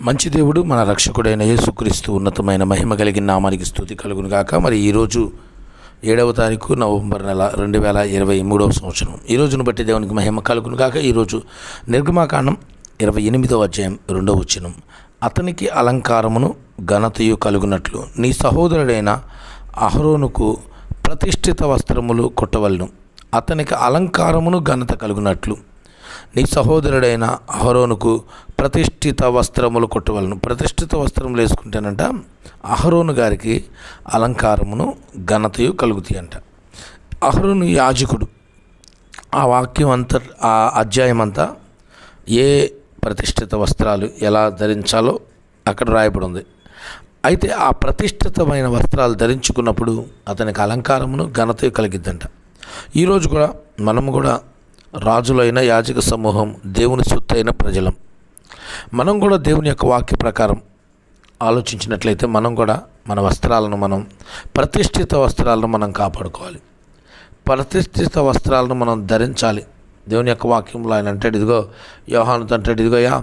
మంచి దేవుడు మన రక్షకుడైన యేసుక్రీస్తు ఉన్నతమైన మహిమ కలిగిన నామానికి స్థుతి కలుగును గాక మరి ఈరోజు ఏడవ తారీఖు నవంబర్ నెల రెండు వేల ఇరవై మూడవ సంవత్సరం ఈ రోజును బట్టి దేవునికి మహిమ కలుగును గాక ఈరోజు నిర్గమాకాండం ఇరవై ఎనిమిదవ అధ్యాయం రెండవ వచనం అతనికి అలంకారమును ఘనతయు కలుగునట్లు నీ సహోదరుడైన అహరోనుకు ప్రతిష్ఠిత వస్త్రములు కొట్టవలను అతనికి అలంకారమును ఘనత కలుగునట్లు నీ సహోదరుడైన అహరోనుకు ప్రతిష్ఠిత వస్త్రములు కొట్టవలను ప్రతిష్ఠిత వస్త్రములు వేసుకుంటేనంట అహరోను గారికి అలంకారమును ఘనతయు కలుగుతాయి అంట అహరోను యాజకుడు ఆ వాక్యం అంతా ఆ అధ్యాయం అంతా ఏ ప్రతిష్ఠిత వస్త్రాలు ఎలా ధరించాలో అక్కడ రాయబడి ఉంది అయితే ఆ ప్రతిష్ఠితమైన వస్త్రాలు ధరించుకున్నప్పుడు అతనికి అలంకారమును ఘనత కలిగిద్దంట ఈరోజు కూడా మనము కూడా రాజులైన యాజక సమూహం దేవుని సొత్తైన ప్రజలం మనం కూడా దేవుని యొక్క వాక్య ప్రకారం ఆలోచించినట్లయితే మనం కూడా మన వస్త్రాలను మనం ప్రతిష్ఠిత వస్త్రాలను మనం కాపాడుకోవాలి ప్రతిష్ఠిత వస్త్రాలను మనం ధరించాలి దేవుని యొక్క వాక్యంలో ఆయన అంటాడు ఇదిగో యోహానుతో అంటాడు ఇదిగోయా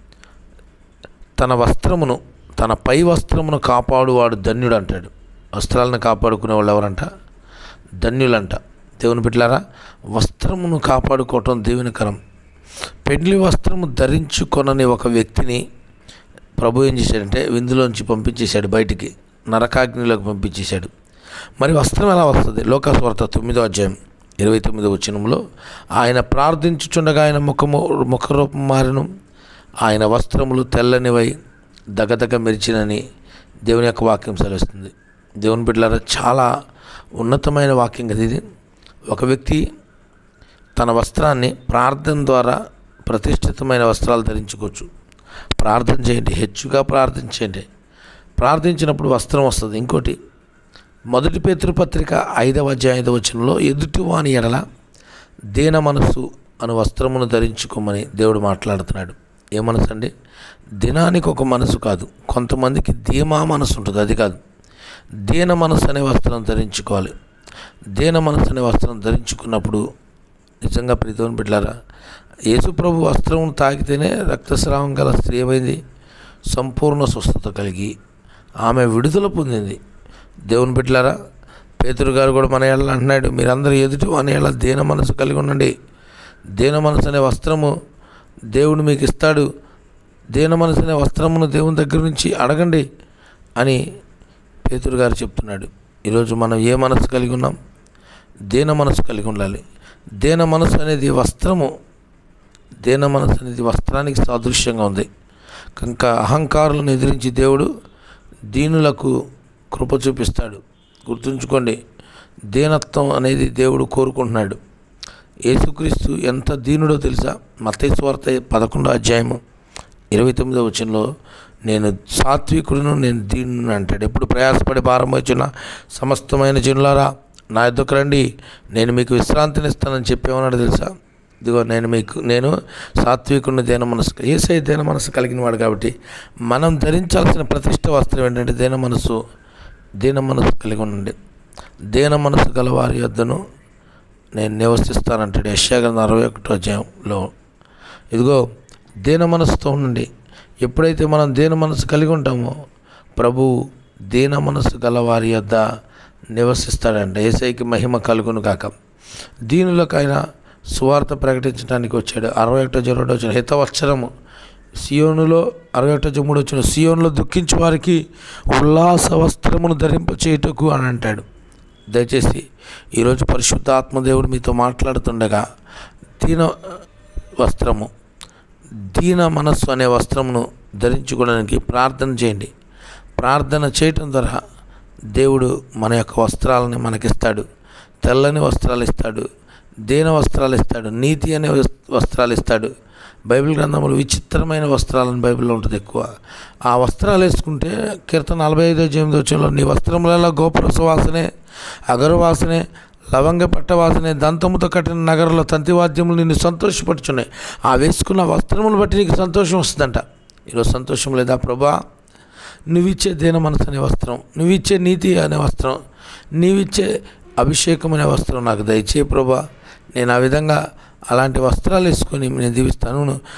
తన వస్త్రమును తన పై వస్త్రమును కాపాడువాడు ధన్యుడు అంటాడు వస్త్రాలను కాపాడుకునే వాళ్ళు ఎవరంట ధన్యులంట దేవుని బిడ్డలారా వస్త్రమును కాపాడుకోవటం దేవునికరం పెండ్లి వస్త్రము ధరించుకొనని ఒక వ్యక్తిని ప్రభు ఏం చేశాడంటే విందులోంచి పంపించేశాడు బయటికి నరకాగ్నిలోకి పంపించేశాడు మరి వస్త్రం ఎలా వస్తుంది లోకాస్వార్త తొమ్మిదో అధ్యాయం ఇరవై తొమ్మిదో వచనంలో ఆయన ప్రార్థించుచుండగా ఆయన ముఖము ముఖరూపం మారను ఆయన వస్త్రములు తెల్లనివై దగదగ మెరిచినని దేవుని యొక్క వాక్యం సెలవుస్తుంది దేవుని బిడ్డలారా చాలా ఉన్నతమైన వాక్యం కదా ఇది ఒక వ్యక్తి తన వస్త్రాన్ని ప్రార్థన ద్వారా ప్రతిష్ఠితమైన వస్త్రాలు ధరించుకోవచ్చు ప్రార్థన చేయండి హెచ్చుగా ప్రార్థించండి ప్రార్థించినప్పుడు వస్త్రం వస్తుంది ఇంకోటి మొదటి పేతృపత్రిక ఐదవ అధ్యాయ ఐదవ వచనంలో ఎదుటివాని ఎడల దీన మనసు అను వస్త్రమును ధరించుకోమని దేవుడు మాట్లాడుతున్నాడు ఏ మనసు అండి దినానికి ఒక మనసు కాదు కొంతమందికి ధీమా మనసు ఉంటుంది అది కాదు దీన మనసు అనే వస్త్రం ధరించుకోవాలి దీన మనసు అనే వస్త్రం ధరించుకున్నప్పుడు నిజంగా ప్రీతోని బిడ్డారా యేసుప్రభు వస్త్రం తాకితేనే రక్తస్రావం గల స్త్రీ ఏమైంది సంపూర్ణ స్వస్థత కలిగి ఆమె విడుదల పొందింది దేవుని బిడ్డలారా పేతురు గారు కూడా మన ఏళ్ళ అంటున్నాడు మీరందరూ ఎదుటి మన ఏళ్ళ దీన మనసు కలిగి ఉండండి దీన మనసు అనే వస్త్రము దేవుడు మీకు ఇస్తాడు దీన మనసు అనే వస్త్రమును దేవుని దగ్గర నుంచి అడగండి అని పేతురు గారు చెప్తున్నాడు ఈరోజు మనం ఏ మనసు కలిగి ఉన్నాం దీన మనసు కలిగి ఉండాలి దీన మనసు అనేది వస్త్రము దీన మనసు అనేది వస్త్రానికి సాదృశ్యంగా ఉంది కనుక అహంకారులను ఎదిరించి దేవుడు దీనులకు కృప చూపిస్తాడు గుర్తుంచుకోండి దీనత్వం అనేది దేవుడు కోరుకుంటున్నాడు యేసుక్రీస్తు ఎంత దీనుడో తెలుసా మతేశ్వార్త పదకొండో అధ్యాయము ఇరవై తొమ్మిదో వచనంలో నేను సాత్వికుడును నేను దీనుని అంటాడు ఎప్పుడు ప్రయాసపడి భారం వచ్చిన సమస్తమైన జనులారా నా ఎద్దుకు రండి నేను మీకు విశ్రాంతిని ఇస్తానని చెప్పేమన్నాడు తెలుసా ఇదిగో నేను మీకు నేను సాత్వికుడిని దేన మనసు ఏసై దేన మనసు కలిగిన వాడు కాబట్టి మనం ధరించాల్సిన ప్రతిష్ట వస్త్రం ఏంటంటే దేన మనసు దీన మనసు కలిగి ఉండండి దీన మనసు గల వారి యొద్దను నేను నివసిస్తానంటాడు యశాగ్రంథం అరవై ఒకటో అధ్యాయంలో ఇదిగో దీన మనసుతో ఉండండి ఎప్పుడైతే మనం దీన మనసు కలిగి ఉంటామో ప్రభు దీన మనసు గల వారి యొద్ద నివసిస్తాడంట ఏసైకి మహిమ కలుగును కాక దీనులకు ఆయన సువార్త ప్రకటించడానికి వచ్చాడు అరవై ఒకటో జరవటో వచ్చిన హితవత్సరము సియోనులో అరవై ఒకటో జమ్ముడు వచ్చిన సియోనులో దుఃఖించే వారికి ఉల్లాస వస్త్రమును ధరింప చేయుటకు అని అంటాడు దయచేసి ఈరోజు పరిశుద్ధ ఆత్మదేవుడు మీతో మాట్లాడుతుండగా దీన వస్త్రము దీన మనస్సు అనే వస్త్రమును ధరించుకోవడానికి ప్రార్థన చేయండి ప్రార్థన చేయటం ద్వారా దేవుడు మన యొక్క వస్త్రాలని మనకిస్తాడు తెల్లని వస్త్రాలు ఇస్తాడు దీన వస్త్రాలు ఇస్తాడు నీతి అనే వస్త్రాలు ఇస్తాడు బైబిల్ గ్రంథములు విచిత్రమైన వస్త్రాలను బైబిల్లో ఉంటుంది ఎక్కువ ఆ వస్త్రాలు వేసుకుంటే కీర్తన నలభై ఐదో ఎనిమిది వచ్చంలో నీ వస్త్రములలో గోపురస వాసనే అగరు వాసనే లవంగ పట్ట వాసనే దంతముతో కట్టిన నగరంలో తంతివాద్యములు నిన్ను సంతోషపడుచున్నాయి ఆ వేసుకున్న వస్త్రములు బట్టి నీకు సంతోషం వస్తుందంట ఈరోజు సంతోషం లేదా ప్రభా నువ్విచ్చే దీన మనసు అనే వస్త్రం నువ్విచ్చే నీతి అనే వస్త్రం నీవిచ్చే అభిషేకం అనే వస్త్రం నాకు దయచే ప్రభా నేను ఆ విధంగా అలాంటి వస్త్రాలు వేసుకొని నేను దీవిస్తాను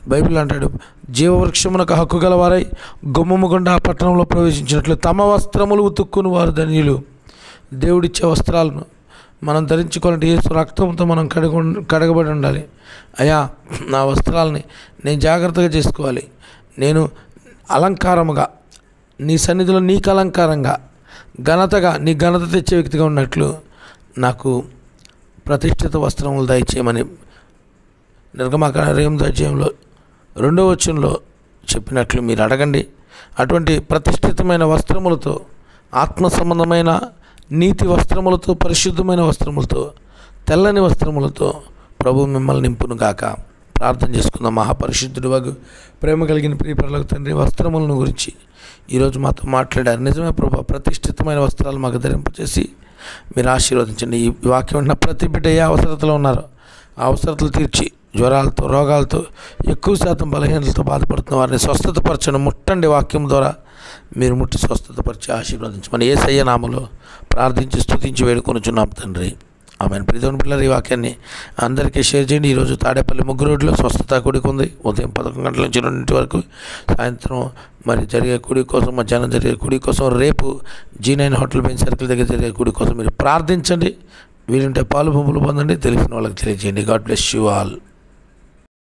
బైబిల్ అంటాడు జీవవృక్షమునకు హక్కు గలవారై గుమ్మము గుండా ఆ పట్టణంలో ప్రవేశించినట్లు తమ వస్త్రములు ఉతుక్కుని వారు ధన్యులు దేవుడిచ్చే వస్త్రాలను మనం ధరించుకోవాలంటే యేసు రక్తంతో మనం కడగ కడగబడి ఉండాలి అయ్యా నా వస్త్రాలని నేను జాగ్రత్తగా చేసుకోవాలి నేను అలంకారముగా నీ సన్నిధిలో నీకు అలంకారంగా ఘనతగా నీ ఘనత తెచ్చే వ్యక్తిగా ఉన్నట్లు నాకు ప్రతిష్ఠిత వస్త్రములు దయచేయమని నిర్గమాకాండ రేము అధ్యాయంలో రెండో వచనంలో చెప్పినట్లు మీరు అడగండి అటువంటి ప్రతిష్ఠితమైన వస్త్రములతో ఆత్మ సంబంధమైన నీతి వస్త్రములతో పరిశుద్ధమైన వస్త్రములతో తెల్లని వస్త్రములతో ప్రభు మిమ్మల్ని నింపును గాక ప్రార్థన చేసుకుందాం మహాపరిశుద్ధుడు వగు ప్రేమ కలిగిన ప్రియపరులకు తండ్రి వస్త్రములను గురించి ఈరోజు మాతో మాట్లాడారు నిజమే ప్రభు ప్రతిష్ఠితమైన వస్త్రాలు మాకు ధరింపచేసి మీరు ఆశీర్వదించండి ఈ వాక్యం ఉన్న ప్రతి బిడ్డ ఏ అవసరతలో ఉన్నారో ఆ అవసరతలు తీర్చి జ్వరాలతో రోగాలతో ఎక్కువ శాతం బలహీనతలతో బాధపడుతున్న వారిని స్వస్థతపరచడం ముట్టండి వాక్యం ద్వారా మీరు ముట్టి స్వస్థతపరిచి ఆశీర్వదించమని ఏ సయ్య నామలో ప్రార్థించి స్తుతించి వేడుకొనుచున్నాం తండ్రి ఆమె ప్రిధోని పిల్లలు ఈ వాక్యాన్ని అందరికీ షేర్ చేయండి ఈరోజు తాడేపల్లి ముగ్గు రోడ్లో స్వస్థత కూడికి ఉంది ఉదయం పదకొండు గంటల నుంచి రెండింటి వరకు సాయంత్రం మరి జరిగే కుడి కోసం మధ్యాహ్నం జరిగే కుడి కోసం రేపు G nine hotel bench circle దగ్గర జరిగే కుడి కోసం మీరు ప్రార్థించండి వీలుంటే పాలు పంపులు పొందండి తెలిసిన వాళ్ళకి తెలియజేయండి గాడ్ బ్లెస్ యూ ఆల్